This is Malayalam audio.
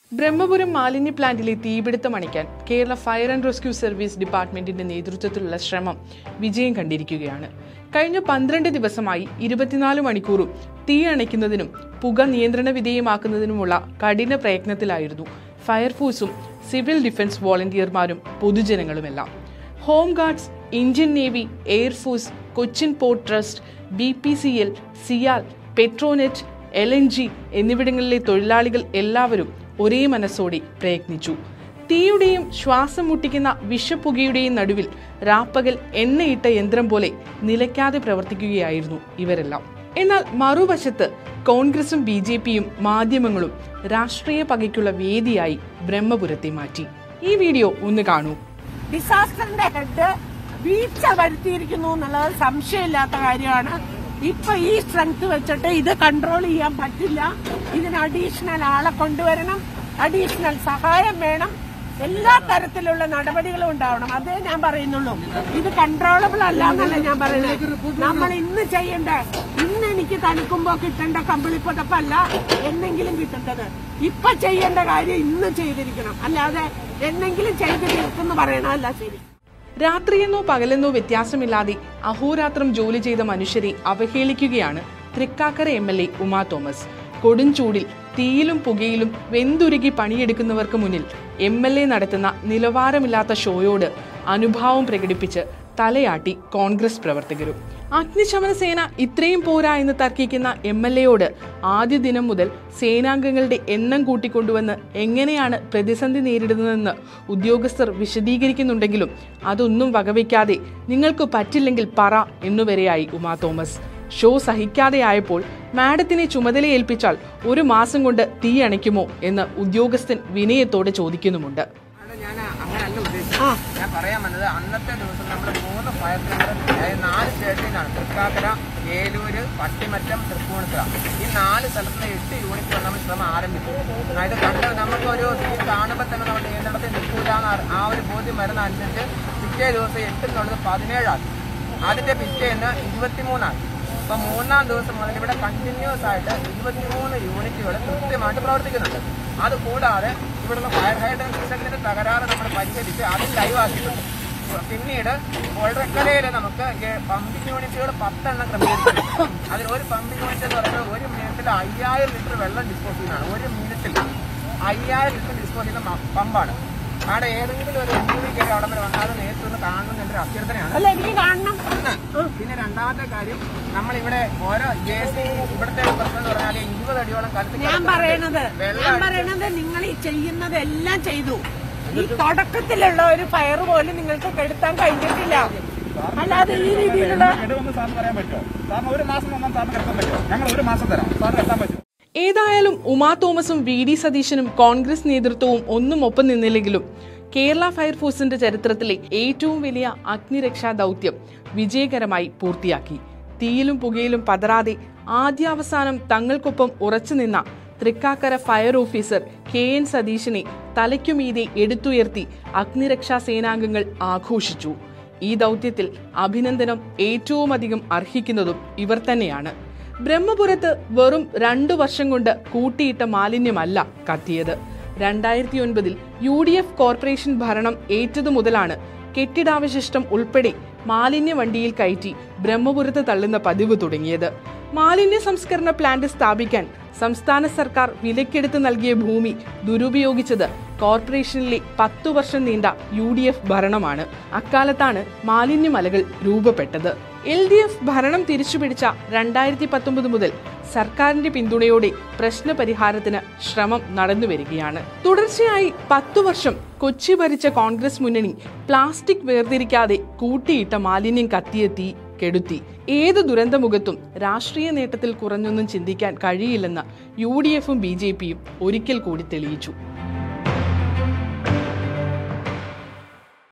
ബ്രഹ്മപുരം മാലിന്യ പ്ലാന്റിലെ തീപിടുത്തം അണയ്ക്കാൻ Kerala fire and rescue service ഡിപ്പാർട്ട്മെന്റിന്റെ നേതൃത്വത്തിലുള്ള ശ്രമം വിജയം കണ്ടിരിക്കുകയാണ് കഴിഞ്ഞ പന്ത്രണ്ട് ദിവസമായി ഇരുപത്തിനാല് മണിക്കൂറും തീ അണയ്ക്കുന്നതിനും പുക നിയന്ത്രണ വിധേയമാക്കുന്നതിനുമുള്ള കഠിന പ്രയത്നത്തിലായിരുന്നു ഫയർഫോഴ്സും സിവിൽ ഡിഫൻസ് വോളണ്ടിയർമാരും പൊതുജനങ്ങളുമെല്ലാം home guards Indian navy air force Cochin port trust B P C L CIAL Petronet L N G എന്നിവിടങ്ങളിലെ തൊഴിലാളികൾ എല്ലാവരും ഒരേ മനസ്സോടെ പ്രയത്നിച്ചു തീയുടെയും ശ്വാസം മുട്ടിക്കുന്ന വിഷപ്പുകയുടെയും നടുവിൽ രാപ്പകൽ എണ്ണയിട്ട യന്ത്രം പോലെ നിലയ്ക്കാതെ പ്രവർത്തിക്കുകയായിരുന്നു ഇവരെല്ലാം എന്നാൽ മറുവശത്ത് കോൺഗ്രസും ബി ജെ പിയും മാധ്യമങ്ങളും രാഷ്ട്രീയ പകയ്ക്കുള്ള വേദിയായി ബ്രഹ്മപുരത്തെ മാറ്റി ഈ വീഡിയോ ഒന്ന് കാണൂ ഡിസാസ്റ്ററിന്റെ ഹെഡ് വീഴ്ച വരുത്തിയിരിക്കുന്നു എന്നുള്ളത് സംശയമില്ലാത്ത കാര്യമാണ് ഇപ്പൊ ഈ സ്ട്രെങ്ത് വെച്ചിട്ട് ഇത് കൺട്രോൾ ചെയ്യാൻ പറ്റില്ല ഇതിന് അഡീഷണൽ ആളെ കൊണ്ടുവരണം അഡീഷണൽ സഹായം വേണം എല്ലാ തരത്തിലുള്ള നടപടികളും ഉണ്ടാവണം അതേ ഞാൻ പറയുന്നുള്ളൂ ഇത് കൺട്രോളബിൾ അല്ല എന്നല്ല ഞാൻ പറയുന്നത് നമ്മൾ ഇന്ന് ചെയ്യേണ്ട ഇന്ന് എനിക്ക് തണുക്കുമ്പോ കിട്ടേണ്ട കമ്പിളിപ്പതപ്പല്ല എന്നെങ്കിലും കിട്ടേണ്ടത് ഇപ്പൊ ചെയ്യേണ്ട കാര്യം ഇന്ന് ചെയ്തിരിക്കണം അല്ലാതെ എന്നെങ്കിലും ചെയ്ത് തീർക്കെന്ന് പറയണമല്ല ശരി രാത്രിയെന്നോ പകലെന്നോ വ്യത്യാസമില്ലാതെ അഹോരാത്രം ജോലി ചെയ്ത മനുഷ്യരെ അവഹേളിക്കുകയാണ് Thrikkakara M L A Uma Thomas കൊടുംചൂടിൽ തീയിലും പുകയിലും വെന്തുരുകി പണിയെടുക്കുന്നവർക്ക് മുന്നിൽ എം എൽ എ നടത്തുന്ന നിലവാരമില്ലാത്ത ഷോയോട് അനുഭാവം പ്രകടിപ്പിച്ച് തലയാട്ടി കോൺഗ്രസ് പ്രവർത്തകരും അഗ്നിശമന സേന ഇത്രയും പോരാ എന്ന് തർക്കിക്കുന്ന എം എൽ എയോട് ആദ്യ ദിനം മുതൽ സേനാംഗങ്ങളുടെ എണ്ണം കൂട്ടിക്കൊണ്ടുവന്ന് എങ്ങനെയാണ് പ്രതിസന്ധി നേരിടുന്നതെന്ന് ഉദ്യോഗസ്ഥർ വിശദീകരിക്കുന്നുണ്ടെങ്കിലും അതൊന്നും വകവയ്ക്കാതെ നിങ്ങൾക്ക് പറ്റില്ലെങ്കിൽ പറ എന്നുവരെയായി ഉമാ തോമസ് ഷോ സഹിക്കാതെയായപ്പോൾ മാഡത്തിനെ ചുമതലയേൽപ്പിച്ചാൽ ഒരു മാസം കൊണ്ട് തീ അണയ്ക്കുമോ എന്ന് ഉദ്യോഗസ്ഥൻ വിനയത്തോടെ ചോദിക്കുന്നുമുണ്ട് അത് ഞാൻ അങ്ങനല്ല ഉദ്ദേശിച്ചത് ഞാൻ പറയാൻ വന്നത് അന്നത്തെ ദിവസം നമ്മൾ മൂന്ന് ഫയർ ടെൻഡർ അതായത് നാല് സ്റ്റേഷനിലാണ് തൃക്കാക്കര ഏലൂര് പട്ടിമറ്റം തൃപ്പൂണിത്തുറ ഈ നാല് സ്ഥലത്തുനിന്ന് എട്ട് യൂണിറ്റ് നമ്മൾ ശ്രമം ആരംഭിച്ചു അതായത് കണ്ട് നമുക്കൊരു തീ കാണുമ്പോൾ തന്നെ നമ്മൾ നിയന്ത്രണത്തിൽ നിൽക്കൂല എന്ന് ആ ഒരു ബോധ്യം വരുന്ന അനുസരിച്ച് പിറ്റേ ദിവസം എട്ട് എന്നുള്ളത് പതിനേഴാക്കി അതിന്റെ പിറ്റേന്ന് ഇരുപത്തിമൂന്നാക്കി അപ്പൊ മൂന്നാം ദിവസം മുതൽ ഇവിടെ കണ്ടിന്യൂസ് ആയിട്ട് ഇരുപത്തിമൂന്ന് യൂണിറ്റുകൾ കൃത്യമായിട്ട് പ്രവർത്തിക്കുന്നുണ്ട് അത് കൂടാതെ ഇവിടുന്ന് ഫയർ ഹൈഡ്രൻ സിസ്റ്റത്തിന്റെ തകരാറ് നമ്മൾ പരിഹരിച്ച് അത് ലൈവാക്കിയിട്ടുണ്ട് പിന്നീട് കൊഴക്കരയിൽ നമുക്ക് പമ്പിംഗ് യൂണിറ്റുകൾ പത്തെണ്ണം ക്രമീകരിച്ചിട്ടുണ്ട് അതിൽ ഒരു പമ്പിംഗ് യൂണിറ്റ് എന്ന് പറയുന്നത് ഒരു മിനിറ്റിൽ അയ്യായിരം ലിറ്റർ വെള്ളം ഡിസ്പോസ് ചെയ്യുന്നതാണ് ഒരു മിനിറ്റിൽ അയ്യായിരം ലിറ്റർ ഡിസ്പോസ് ചെയ്യുന്ന മ- പമ്പാണ് അവിടെ ഏതെങ്കിലും ഒരു എം പി കയറി അവിടെ വരെ വന്നാൽ അത് നേരിട്ട് ഒന്ന് കാണണം എന്നൊരു അഭ്യർത്ഥനയാണ് അല്ല എനിക്ക് കാണണം ഒന്ന്. പിന്നെ രണ്ടാമത്തെ കാര്യം നമ്മളിവിടെ ഓരോ ജെ സി ഇവിടുത്തെ ഒരു പ്രശ്നം എന്ന് പറഞ്ഞാൽ ഇരുപത് അടിയോളം കലത്തിൽ ഞാൻ പറയണത് വെള്ളം ഞാൻ പറയണത് നിങ്ങൾ ഈ ചെയ്യുന്നതെല്ലാം ചെയ്തു ഈ തുടക്കത്തിലുള്ള ഒരു ഫയർ പോലും നിങ്ങൾക്ക് കെടുത്താൻ കഴിഞ്ഞിട്ടില്ല അല്ലാതെ ഈ രീതിയിലുള്ള ഇടവന്ന് സാറിന് പറയാൻ പറ്റുമോ സാറിന് ഒരു മാസം വന്നാൽ സാറിന് കിടത്താൻ പറ്റുമോ ഞങ്ങൾ ഒരു മാസം തരാം സാറിന് എത്താൻ പറ്റും ഏതായാലും ഉമാ തോമസും വി ഡി സതീശനും കോൺഗ്രസ് നേതൃത്വവും ഒന്നും ഒപ്പം നിന്നില്ലെങ്കിലും കേരള ഫയർഫോഴ്സിന്റെ ചരിത്രത്തിലെ ഏറ്റവും വലിയ അഗ്നിരക്ഷാ ദൗത്യം വിജയകരമായി പൂർത്തിയാക്കി തീയിലും പുകയിലും പതറാതെ ആദ്യാവസാനം തങ്ങൾക്കൊപ്പം ഉറച്ചു നിന്ന Thrikkakara fire officer K N സതീശനെ തലയ്ക്കുമീതെ എടുത്തുയർത്തി അഗ്നിരക്ഷാ സേനാംഗങ്ങൾ ആഘോഷിച്ചു ഈ ദൗത്യത്തിൽ അഭിനന്ദനം ഏറ്റവും അധികം അർഹിക്കുന്നതും ഇവർ തന്നെയാണ് ബ്രഹ്മപുരത്ത് വെറും രണ്ടു വർഷം കൊണ്ട് കൂട്ടിയിട്ട മാലിന്യമല്ല കത്തിയത് രണ്ടായിരത്തി ഒൻപതിൽ യു ഡി എഫ് കോർപ്പറേഷൻ ഭരണം ഏറ്റതു മുതലാണ് കെട്ടിടാവശിഷ്ടം ഉൾപ്പെടെ മാലിന്യ വണ്ടിയിൽ കയറ്റി ബ്രഹ്മപുരത്ത് തള്ളുന്ന പതിവ് തുടങ്ങിയത് മാലിന്യ സംസ്കരണ പ്ലാന്റ് സ്ഥാപിക്കാൻ സംസ്ഥാന സർക്കാർ വിലക്കെടുത്ത് നൽകിയ ഭൂമി ദുരുപയോഗിച്ചത് കോർപ്പറേഷനിലെ പത്തു വർഷം നീണ്ട യു ഡി എഫ് ഭരണമാണ് അക്കാലത്താണ് മാലിന്യമലകൾ രൂപപ്പെട്ടത് എൽ ഡി എഫ് ഭരണം തിരിച്ചുപിടിച്ച രണ്ടായിരത്തി പത്തൊമ്പത് മുതൽ സർക്കാരിന്റെ പിന്തുണയോടെ പ്രശ്ന പരിഹാരത്തിന് ശ്രമം നടന്നുവരികയാണ് തുടർച്ചയായി പത്തു വർഷം കൊച്ചി ഭരിച്ച കോൺഗ്രസ് മുന്നണി പ്ലാസ്റ്റിക് വേർതിരിക്കാതെ കൂട്ടിയിട്ട മാലിന്യം കത്തിയെത്തി കെടുത്തി ഏത് ദുരന്തമുഖത്തും രാഷ്ട്രീയ നേട്ടത്തിൽ കുറഞ്ഞൊന്നും ചിന്തിക്കാൻ കഴിയില്ലെന്ന് യു ഡി എഫും ബി ജെ പിയും ഒരിക്കൽ കൂടി തെളിയിച്ചു